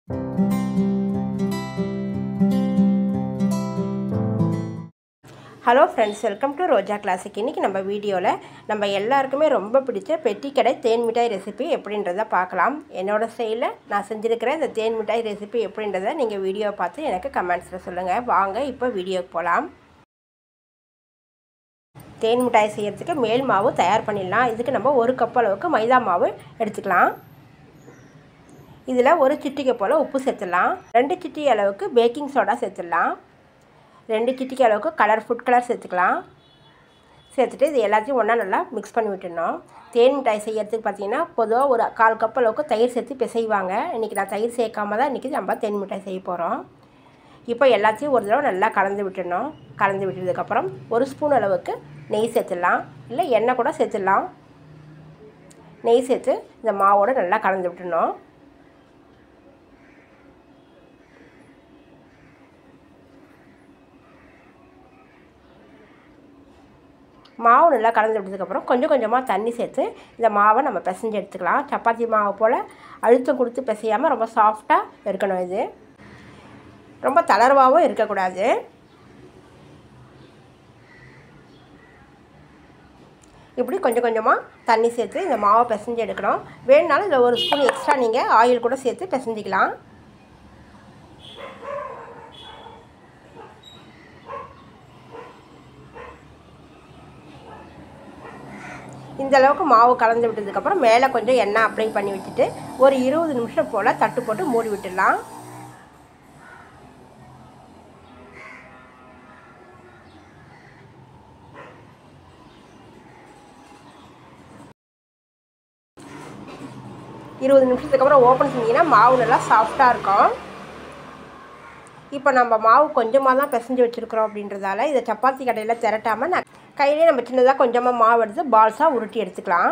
hello friends welcome to Roja classic இன்றைக்கி நம்ம வீடியோவில் நம்ம எல்லாருக்குமே ரொம்ப பிடிச்ச பெட்டி கடை தேன் மிட்டாய் ரெசிபி எப்படின்றத பார்க்கலாம் என்னோடய ஸ்டைலில் நான் செஞ்சுருக்கிற இந்த தேன் மிட்டாய் ரெசிபி எப்படின்றத நீங்கள் வீடியோ பார்த்து எனக்கு கமெண்ட்ஸில் சொல்லுங்கள் வாங்க இப்போ வீடியோக்கு போகலாம் தேன் மிட்டாய் செய்கிறதுக்கு மேல் மாவு தயார் பண்ணிடலாம் இதுக்கு நம்ம ஒரு கப் அளவுக்கு மைதா மாவு எடுத்துக்கலாம் இதில் ஒரு சிட்டிகை போல் உப்பு சேர்த்துடலாம் ரெண்டு சிட்டி அளவுக்கு பேக்கிங் சோடா சேர்த்துடலாம் ரெண்டு சிட்டிக்கு அளவுக்கு கலர் ஃபுட் கலர் சேர்த்துக்கலாம் சேர்த்துட்டு இது எல்லாத்தையும் ஒன்றா நல்லா மிக்ஸ் பண்ணி விட்டுடணும் தேன் மிட்டாய் செய்யறதுக்கு பார்த்தீங்கன்னா பொதுவாக ஒரு கால் கப் அளவுக்கு தயிர் சேர்த்து பிசைவாங்க இன்றைக்கி நான் தயிர் சேர்க்காம தான் இன்றைக்கி நம்ம தேன் மிட்டாய் செய்ய போகிறோம் இப்போ எல்லாத்தையும் ஒரு தடவை நல்லா கலந்து விட்டுடணும் கலந்து விட்டதுக்கப்புறம் ஒரு ஸ்பூன் அளவுக்கு நெய் சேர்த்துடலாம் இல்லை எண்ணெய் கூட சேர்த்துடலாம் நெய் சேர்த்து இந்த மாவோடு நல்லா கலந்து விட்டுடணும் மாவு நல்லா கலந்து விட்டதுக்கப்புறம் கொஞ்சம் கொஞ்சமாக தண்ணி சேர்த்து இந்த மாவை நம்ம பிசைஞ்சு எடுத்துக்கலாம் சப்பாத்தி மாவு போல் அழுத்தம் கொடுத்து பிசையாமல் ரொம்ப சாஃப்டாக இருக்கணும் இது ரொம்ப தளர்வாகவும் இருக்கக்கூடாது இப்படி கொஞ்சம் கொஞ்சமாக தண்ணி சேர்த்து இந்த மாவை பிசைஞ்சு எடுக்கணும் வேணுனாலும் இதில் ஒரு ஸ்பூன் எக்ஸ்ட்ரா நீங்கள் ஆயில் கூட சேர்த்து பிசைஞ்சிக்கலாம் இந்த அளவுக்கு மாவு கலந்து விட்டதுக்கப்புறம் மேலே கொஞ்சம் எண்ணெய் அப்ளை பண்ணி வச்சுட்டு ஒரு இருபது நிமிஷம் போல் தட்டு போட்டு மூடி விட்டுடலாம் இருபது நிமிஷத்துக்கு அப்புறம் ஓப்பன் செஞ்சிங்கன்னா மாவு நல்லா சாஃப்டாக இருக்கும் இப்போ நம்ம மாவு கொஞ்சமாக தான் பிசைஞ்சு வச்சுருக்குறோம் அப்படின்றதால இதை சப்பாத்தி கடையில் திரட்டாமல் நான் கையிலே நம்ம சின்னதாக கொஞ்சமாக மாவு எடுத்து பால்ஸாக உருட்டி எடுத்துக்கலாம்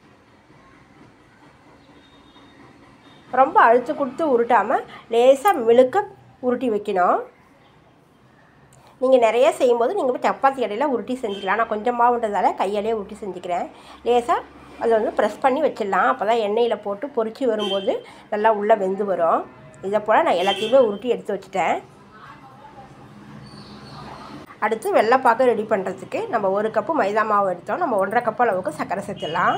ரொம்ப அழுத்து கொடுத்து உருட்டாமல் லேசாக மிளுக்க உருட்டி வைக்கணும் நீங்கள் நிறைய செய்யும்போது நீங்கள் சப்பாத்தி கடையில் உருட்டி செஞ்சுக்கலாம் நான் கொஞ்சம் மாவுன்றதால கையாலே உருட்டி செஞ்சுக்கிறேன் லேசாக அதை வந்து ப்ரெஸ் பண்ணி வச்சிடலாம் அப்போ தான் எண்ணெயில் போட்டு பொறிச்சு வரும்போது நல்லா உள்ளே வெந்து வரும் இதை போல் நான் எல்லாத்தையுமே உருட்டி எடுத்து வச்சுட்டேன் அடுத்து வெள்ளைப்பாக்கு ரெடி பண்ணுறதுக்கு நம்ம ஒரு கப்பு மைதா மாவு எடுத்தோம் நம்ம ஒன்றரை கப் அளவுக்கு சர்க்கரை சேர்த்துடலாம்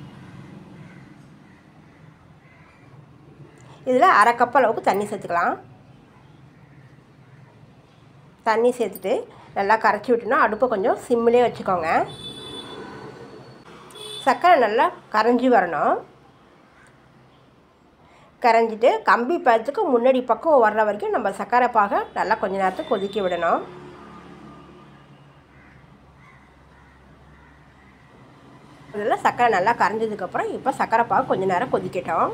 இதில் அரை கப் அளவுக்கு தண்ணி சேர்த்துக்கலாம் தண்ணி சேர்த்துட்டு நல்லா கரைச்சி விட்டுனா அடுப்பை கொஞ்சம் சிம்மிலே வச்சுக்கோங்க சர்க்கரை நல்லா கரைஞ்சி வரணும் கரைஞ்சிட்டு கம்பி பழத்துக்கு முன்னாடி பக்கம் வர்ற வரைக்கும் நம்ம சர்க்கரை பாகை நல்லா கொஞ்ச நேரத்துக்கு கொதிக்க விடணும் இதில் சர்க்கரை நல்லா கரைஞ்சதுக்கப்புறம் இப்போ சர்க்கரை பாகு கொஞ்ச நேரம் கொதிக்கட்டும்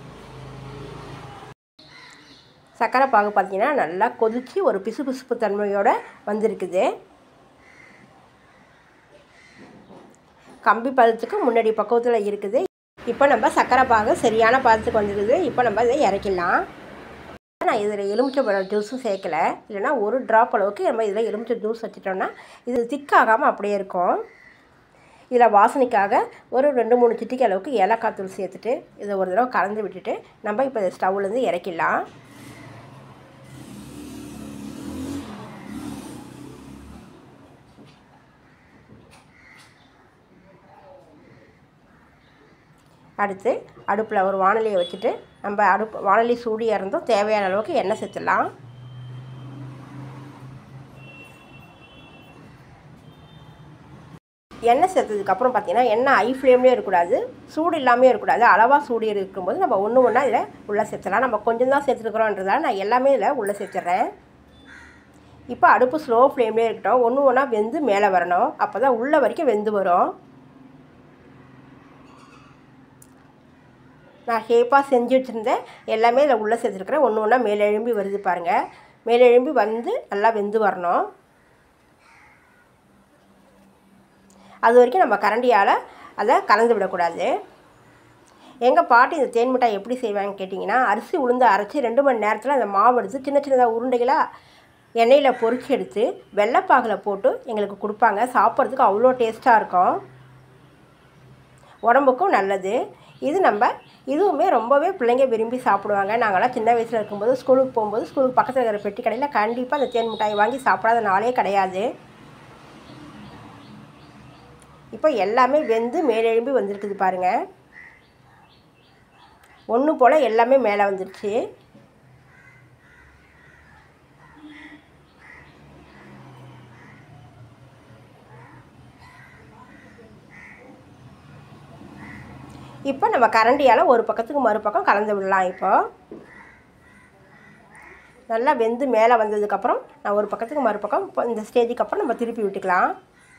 சர்க்கரை பாகு பார்த்திங்கன்னா நல்லா கொதித்து ஒரு பிசு பிசுப்பு தன்மையோடு வந்திருக்குது கம்பி பதத்துக்கு முன்னாடி பக்குவத்தில் இருக்குது இப்போ நம்ம சர்க்கரை பாகு சரியான பதத்துக்கு வந்துருக்குது இப்போ நம்ம இதை இறக்கிடலாம் நான் இதில் எலுமிச்சை ஜூஸும் சேர்க்கலை இல்லைனா ஒரு ட்ராப் அளவுக்கு நம்ம இதில் எலுமிச்சை ஜூஸ் வச்சுட்டோம்னா இது திக்காகாமல் அப்படியே இருக்கும் இதில் வாசனைக்காக ஒரு ரெண்டு மூணு சிட்டிக்கு அளவுக்கு ஏலக்காய் தூள் சேர்த்துட்டு இதை ஒரு தடவை கலந்து விட்டுட்டு நம்ம இப்போ இதை ஸ்டவ்லேருந்து இறக்கிடலாம் அடுத்து அடுப்பில் ஒரு வானலியை வச்சுட்டு நம்ம அடுப்பு வானலி சூடி இறந்தும் தேவையான அளவுக்கு எண்ணெய் சேர்த்துடலாம் எண்ணெய் சேர்த்ததுக்கப்புறம் பார்த்திங்கன்னா எண்ணெய் ஐ ஃப்ளேம்லேயே இருக்கக்கூடாது சூடு இல்லாமல் இருக்கக்கூடாது அளவாக சூடு இருக்கும்போது நம்ம ஒன்று ஒன்றா இதில் உள்ளே சேர்த்துலாம் நம்ம கொஞ்சம் தான் சேர்த்துருக்குறோன்றதால நான் எல்லாமே இதில் உள்ளே சேர்த்துட்றேன் இப்போ அடுப்பு ஸ்லோ ஃப்ளேம்லேயே இருக்கட்டும் ஒன்று ஒன்றா வெந்து மேலே வரணும் அப்போ தான் உள்ளே வரைக்கும் வெந்து வரும் நான் ஷேப்பாக செஞ்சு வச்சுருந்தேன் எல்லாமே இதில் உள்ளே சேர்த்துருக்குறேன் ஒன்று ஒன்றா மேலே எழும்பி வருது பாருங்கள் மேலே எழும்பி வந்து நல்லா வெந்து வரணும் அது வரைக்கும் நம்ம கரண்டியால் அதை கலந்து விடக்கூடாது எங்கள் பாட்டி இந்த தேன் மிட்டாய் எப்படி செய்வாங்கன்னு கேட்டிங்கன்னா அரிசி உளுந்து அரைச்சி ரெண்டு மணி நேரத்தில் அந்த மாவு எடுத்து சின்ன சின்னதாக உருண்டைகளாக எண்ணெயில் பொரிச்சு எடுத்து வெள்ளைப்பாகில் போட்டு எங்களுக்கு கொடுப்பாங்க சாப்பிட்றதுக்கு அவ்வளோ டேஸ்ட்டாக இருக்கும் உடம்புக்கும் நல்லது இது நம்ம இதுவுமே ரொம்பவே பிள்ளைங்க விரும்பி சாப்பிடுவாங்க நாங்களாம் சின்ன வயசில் இருக்கும்போது ஸ்கூலுக்கு போகும்போது ஸ்கூலுக்கு பக்கத்தில் இருக்கிற பெட்டி கடையில் கண்டிப்பாக அந்த தேன் மிட்டாய் வாங்கி சாப்பிடாத நாளே கிடையாது இப்போ எல்லாமே வெந்து மேலெழும்பி வந்திருக்குது பாருங்கள் ஒன்று போல் எல்லாமே மேலே வந்துருச்சு இப்போ நம்ம கரண்டியால் ஒரு பக்கத்துக்கு மறுபக்கம் கலந்து விடலாம் இப்போ நல்லா வெந்து மேலே வந்ததுக்கப்புறம் நான் ஒரு பக்கத்துக்கு மறுபக்கம் இப்போ இந்த ஸ்டேஜுக்கு அப்புறம் நம்ம திருப்பி விட்டுக்கலாம்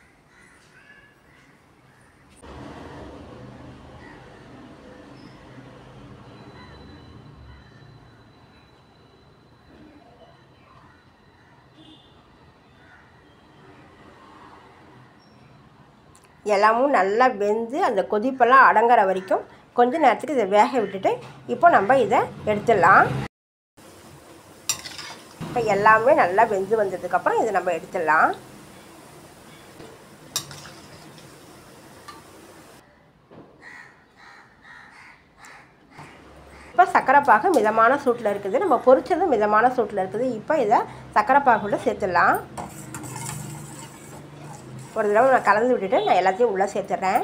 எல்லாமும் நல்லா வெந்து அந்த கொதிப்பெல்லாம் அடங்குற வரைக்கும் கொஞ்ச நேரத்துக்கு இதை வேக விட்டுட்டு இப்போ நம்ம இதை எடுத்துடலாம் இப்போ எல்லாமே நல்லா வெந்து வந்ததுக்கப்புறம் இதை நம்ம எடுத்துடலாம் இப்போ சக்கரைப்பாகு மிதமான சூட்டில் இருக்குது நம்ம பொரிச்சதும் மிதமான சூட்டில் இருக்குது இப்போ இதை சக்கரைப்பாகுள்ள சேர்த்துடலாம் ஒரு தடவை நான் கலந்து விட்டுட்டு நான் எல்லாத்தையும் உள்ளே சேர்த்துட்றேன்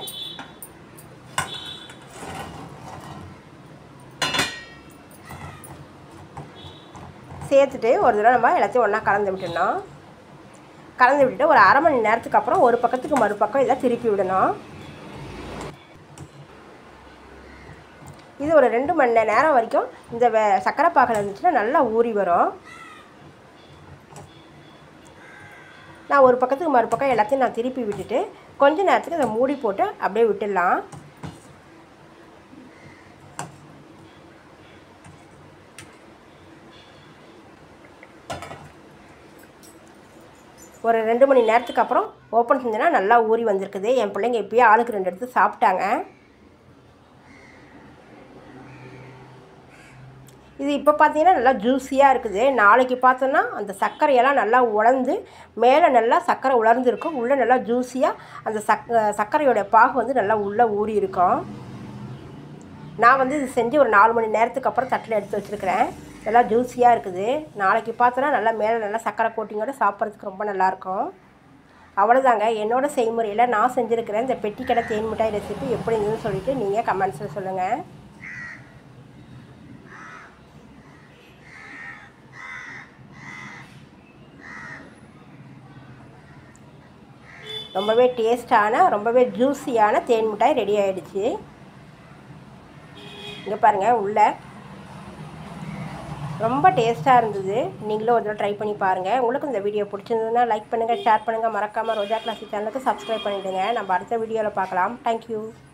சேர்த்துட்டு ஒரு தடவை நம்ம எல்லாத்தையும் ஒன்றா கலந்து விட்டுடணும் கலந்து விட்டுட்டு ஒரு அரை மணி நேரத்துக்கு அப்புறம் ஒரு பக்கத்துக்கு மறுபக்கம் இதை திருப்பி விடணும் இது ஒரு ரெண்டு மணி நேரம் வரைக்கும் இந்த வே சக்கரை பாகில் இருந்துச்சுன்னா நல்லா ஊறி வரும் நான் ஒரு பக்கத்துக்கு மறுபக்கம் எல்லாத்தையும் நான் திருப்பி விட்டுட்டு கொஞ்ச நேரத்துக்கு இதை மூடி போட்டு அப்படியே விட்டுடலாம் ஒரு ரெண்டு மணி நேரத்துக்கு அப்புறம் ஓப்பன் செஞ்சேன்னா நல்லா ஊறி வந்திருக்குது என் பிள்ளைங்க இப்போயே ஆளுக்கு ரெண்டு எடுத்து சாப்பிட்டாங்க இது இப்போ பார்த்தீங்கன்னா நல்லா ஜூஸியாக இருக்குது நாளைக்கு பார்த்தோன்னா அந்த சர்க்கரையெல்லாம் நல்லா உலர்ந்து மேலே நல்லா சர்க்கரை உலர்ந்துருக்கும் உள்ளே நல்லா ஜூஸியாக அந்த சக் சர்க்கரையோட பாகு வந்து நல்லா உள்ளே ஊறி இருக்கும் நான் வந்து இது செஞ்சு ஒரு நாலு மணி நேரத்துக்கு அப்புறம் தட்டில் எடுத்து வச்சுருக்கிறேன் நல்லா ஜூஸியாக இருக்குது நாளைக்கு பார்த்தோன்னா நல்லா மேலே நல்லா சர்க்கரை கோட்டிங்கோட சாப்பிட்றதுக்கு ரொம்ப நல்லாயிருக்கும் அவ்வளோதாங்க என்னோட செய்முறையில் நான் செஞ்சுருக்கிறேன் இந்த பெட்டிக்கடை தேன் மிட்டாய் ரெசிபி எப்படி இருந்ததுன்னு சொல்லிவிட்டு நீங்கள் கமெண்ட்ஸில் சொல்லுங்கள் ரொம்பவே டேஸ்டான ரொம்பவே ஜூஸியான தேன் மிட்டாய் ரெடி ஆகிடுச்சு இங்கே பாருங்கள் உள்ள ரொம்ப டேஸ்ட்டாக இருந்தது நீங்களும் ஒரு தடவை ட்ரை பண்ணி பாருங்கள் உங்களுக்கு இந்த வீடியோ பிடிச்சிருந்ததுன்னா லைக் பண்ணுங்கள் ஷேர் பண்ணுங்கள் மறக்காமல் ரோஜா கிளாசி சேனலுக்கு சப்ஸ்கிரைப் பண்ணிவிடுங்க நம்ம அடுத்த வீடியோவில் பார்க்கலாம் தேங்க்யூ